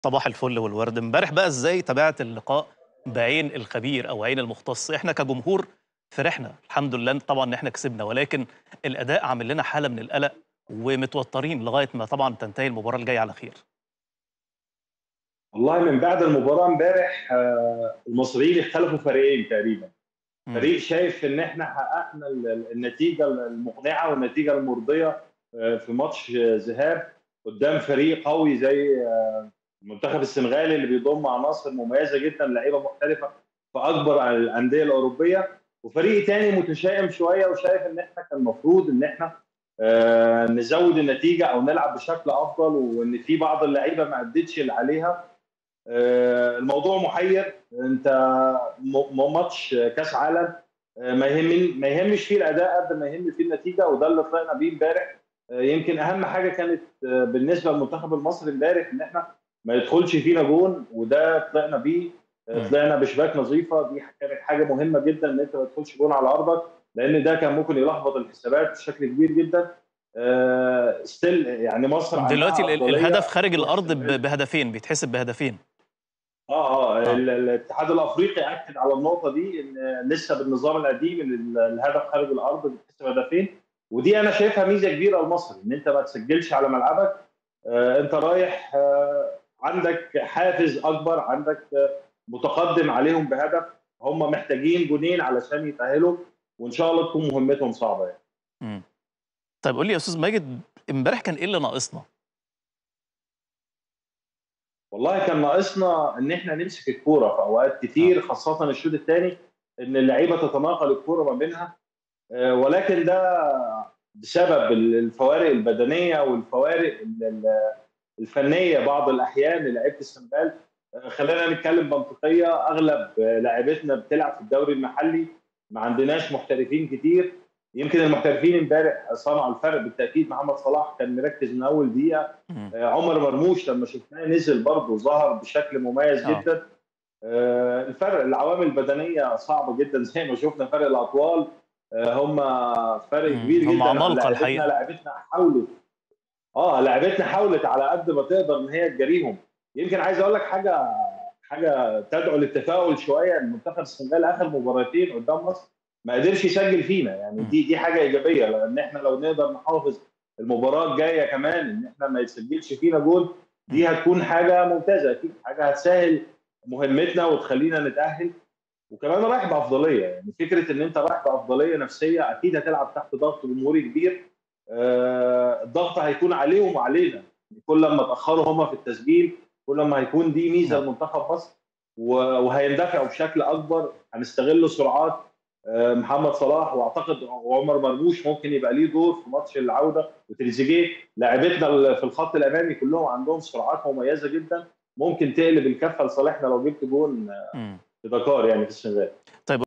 صباح الفل والورد امبارح بقى ازاي تابعت اللقاء بعين الخبير او عين المختص احنا كجمهور فرحنا الحمد لله طبعا ان احنا كسبنا ولكن الاداء عامل لنا حاله من القلق ومتوترين لغايه ما طبعا تنتهي المباراه الجايه على خير والله من بعد المباراه امبارح آه، المصريين اختلفوا فريقين تقريبا مم. فريق شايف ان احنا حققنا ال- ال- النتيجه المقنعه والنتيجه المرضيه آه، في ماتش آه، ذهاب قدام فريق قوي زي آه، المنتخب السنغالي اللي بيضم عناصر مميزه جدا لعيبه محترفه في اكبر الانديه الاوروبيه وفريق تاني متشائم شويه وشايف ان احنا كان المفروض ان احنا آه، نزود النتيجه او نلعب بشكل افضل وان في بعض اللعيبه ما ادتش اللي عليها آه، الموضوع محير انت م- م- ماتش كاس عالم آه، ما يهم ما يهمش فيه الاداء قد ما يهم فيه النتيجه وده اللي طلعنا بيه امبارح آه، يمكن اهم حاجه كانت آه، بالنسبه للمنتخب المصري امبارح ان احنا ما يدخلش فينا جون وده طلعنا بيه آه، مم. طلعنا بشباك نظيفه دي كانت حاجه مهمه جدا ان انت ما تدخلش جون على ارضك لان ده كان ممكن يلخبط الحسابات بشكل كبير جدا ستيل يعني مصر عندها دلوقتي ال- ال- أفضلية الهدف خارج في الارض السنغال. ب- بهدفين بيتحسب بهدفين اه اه آه. ال- الاتحاد الافريقي اكد على النقطه دي ان لسه بالنظام القديم ان ال- الهدف خارج الارض بيتحسب هدفين ودي انا شايفها ميزه كبيره لمصر ان انت ما تسجلش على ملعبك آه انت رايح آه عندك حافز اكبر عندك آه متقدم عليهم بهدف هم محتاجين جونين علشان يتاهلوا وان شاء الله تكون مهمتهم صعبه يعني. مم. طيب قول لي يا استاذ ماجد امبارح كان ايه اللي ناقصنا والله كان ناقصنا ان احنا نمسك الكوره في اوقات كتير خاصه الشوط الثاني ان اللعيبه تتناقل الكوره ما بينها آه، ولكن ده بسبب الفوارق البدنيه والفوارق ال- ال- الفنيه بعض الاحيان للعيبه السنغال آه، خلينا نتكلم منطقيه اغلب آه، لاعيبتنا بتلعب في الدوري المحلي ما عندناش محترفين كتير يمكن المحترفين امبارح صنعوا الفرق بالتاكيد محمد صلاح كان مركز من اول دقيقه مم. آه، عمر مرموش لما شفناه نزل برضه ظهر بشكل مميز آه. جدا آه، الفرق العوامل البدنيه صعبه جدا زي ما شفنا فرق الاطوال آه، هم فرق مم. كبير هم جدا عمالقة لعبتنا الحقيقة. لعبتنا حاولت اه لعبتنا حاولت على قد ما تقدر ان هي تجاريهم يمكن عايز اقول لك حاجه حاجه تدعو للتفاؤل شويه ان منتخب السنغال اخر مباراتين قدام مصر ما قدرش يسجل فينا يعني مم. دي دي حاجه ايجابيه لان احنا لو نقدر نحافظ المباراه الجايه كمان ان احنا ما يتسجلش فينا جول دي هتكون حاجه ممتازه اكيد حاجه هتسهل مهمتنا وتخلينا نتاهل وكمان رايح بافضليه يعني فكره ان انت رايح بافضليه نفسيه اكيد هتلعب تحت ضغط جمهوري كبير آه، الضغط هيكون عليهم وعلينا كل ما اتاخروا هم في التسجيل كل ما هيكون دي ميزه نعم. لمنتخب مصر و- وهيندفعوا بشكل اكبر هنستغل سرعات آه، محمد صلاح واعتقد عمر مرموش ممكن يبقى ليه دور في ماتش العوده وتريزيجيه لاعبتنا في الخط الامامي كلهم عندهم سرعات مميزه جدا ممكن تقلب الكفه لصالحنا لو جبت جون مم. في دكار يعني في السنغال